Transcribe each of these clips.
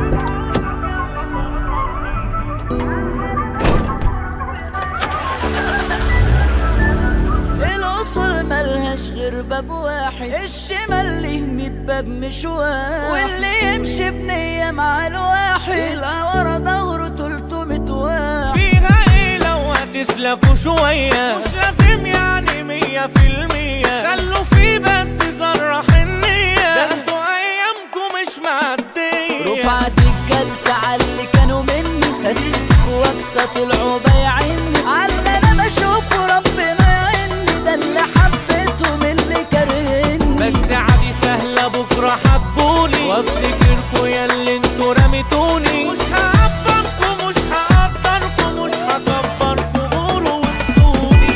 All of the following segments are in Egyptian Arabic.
الأصول ملهاش غير باب واحد الشمال ليه ميت باب مش واحد واللي يمشي بنية مع الواحد يلقى ورا ظهره تلتمت واحد فيها ايه لو هتسلكوا شوية مش لازم يعني مية في المية خلوا في بس ذرة حنية ده انتوا ايامكم مش معدية رفعت الجلسة على اللي كانوا مني خدت واكسة طلعوا بايعيني على اللي انا بشوفه ربنا يعيني ده اللي حبيته من اللي كرهني بس عادي سهلة بكرة هتقولي وافتكركوا يا اللي انتوا رميتوني مش هعبركوا مش هقدركوا مش هكبركوا قولوا وانسوني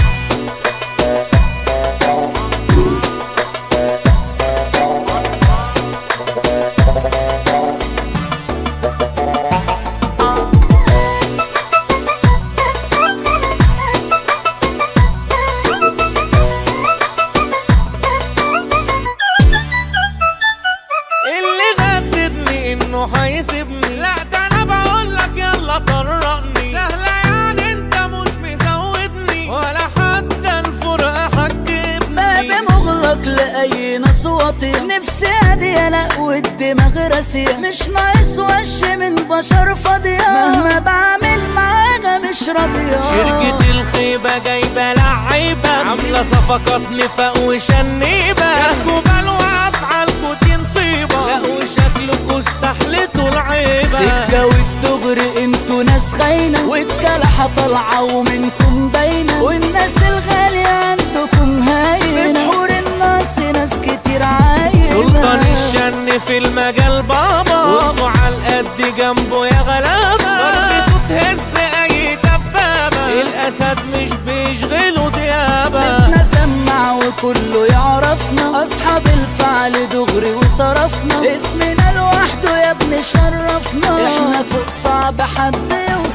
اللي غددني انه هيسيبني لا ده انا بقولك يلا طرقني سهلة يعني انت مش مزودني ولا حتى الفرقة هتجيبني باب مغلق لأي ناس واطية نفسي هادية لا والدماغ راسية مش ناقص وش من بشر فاضية مهما بعمل معاها مش راضية شركة الخيبة جايبة لعيبة عاملة صفقات نفاق وشنيبة جاتكوا بلوى أفعالكوا دي نصيبة لا وشكلكوا استحلتوا العيبة سكة والدغري انتوا ناس خاينة والكلحة طالعة ومنكم باينة والناس الغالية عندكم هاينة في بحور الناس ناس كتير عاينة سلطان الشن في المجال بابا وقفوا على القد جنبه يا غلابة ضربته تهز أي دبابة الأسد مش بيشغلوا ديابة سيبنا سمع وكله يعرفنا اصحاب الفعل دغري وصرفنا اسمنا لوحده يا ابني شرفنا احنا فوق صعب حد يوصل